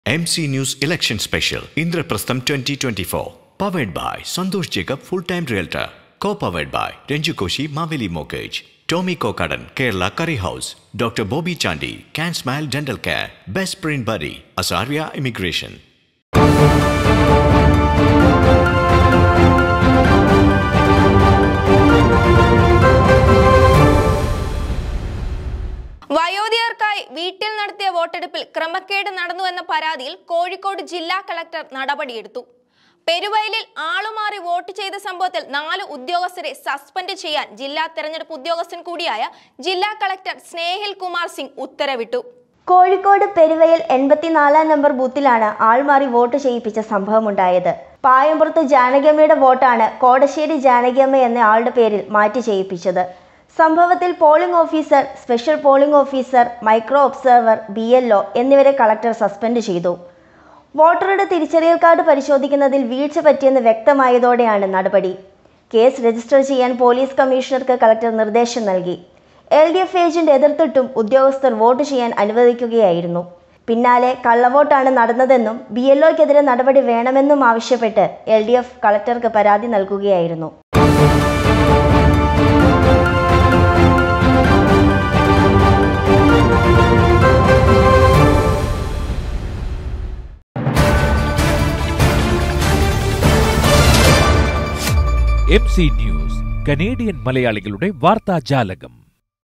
MC News Election Special Indraprastham 2024 Powered by Santosh Jacob Full-Time Realtor Co-powered by Renju Koshi Maveli Mortgage Tommy Kokadan Kerala Curry House Dr. Bobby Chandi Can Smile Dental Care Best Print Buddy Asarya Immigration വയോധികർക്കായി വീട്ടിൽ നടത്തിയ വോട്ടെടുപ്പിൽ ക്രമക്കേട് നടന്നുവെന്ന പരാതിയിൽ കോഴിക്കോട് ജില്ലാ collector നടപടിയെടുത്തു പെരുവയലിൽ ആളുമാറി vote ചെയ്ത സംഭവത്തിൽ നാല് ഉദ്യോഗസ്ഥരെ സസ്പെൻഡ് ചെയ്യാൻ ജില്ലാ തെരഞ്ഞെടുപ്പ് ഉദ്യോഗസ്ഥൻ കൂടിയായ ജില്ലാ കളക്ടർ സ്നേഹിൽ കുമാർ സിംഗ് ഉത്തരവിട്ടു കോഴിക്കോട് പെരുവയൽ എൺപത്തിനാലാം നമ്പർ ബൂത്തിലാണ് ആൾമാറി വോട്ട് ചെയ്യിപ്പിച്ച സംഭവമുണ്ടായത് പായമ്പുറത്ത് ജാനകിയമ്മയുടെ വോട്ടാണ് കോടശ്ശേരി ജാനകിയമ്മ എന്ന ആളുടെ പേരിൽ മാറ്റി ചെയ്യിപ്പിച്ചത് സംഭവത്തിൽ polling officer special polling officer micro observer B എന്നിവരെ കളക്ടർ സസ്പെൻഡ് ചെയ്തു വോട്ടറുടെ തിരിച്ചറിയൽ കാർഡ് പരിശോധിക്കുന്നതിൽ വീഴ്ച പറ്റിയെന്ന് വ്യക്തമായതോടെയാണ് നടപടി കേസ് രജിസ്റ്റർ ചെയ്യാൻ പോലീസ് കമ്മീഷണർക്ക് കളക്ടർ നിർദ്ദേശം നൽകി എൽ ഡി എഫ് ഏജന്റ് എതിർത്തിട്ടും ഉദ്യോഗസ്ഥർ വോട്ട് ചെയ്യാൻ അനുവദിക്കുകയായിരുന്നു പിന്നാലെ കള്ളവോട്ടാണ് നടന്നതെന്നും ബി എൽ ഒക്കെതിരെ നടപടി വേണമെന്നും ആവശ്യപ്പെട്ട് എൽ ഡി എഫ് കളക്ടർക്ക് പരാതി നൽകുകയായിരുന്നു എം സി ന്യൂസ് കനേഡിയൻ മലയാളികളുടെ വാർത്താജാലകം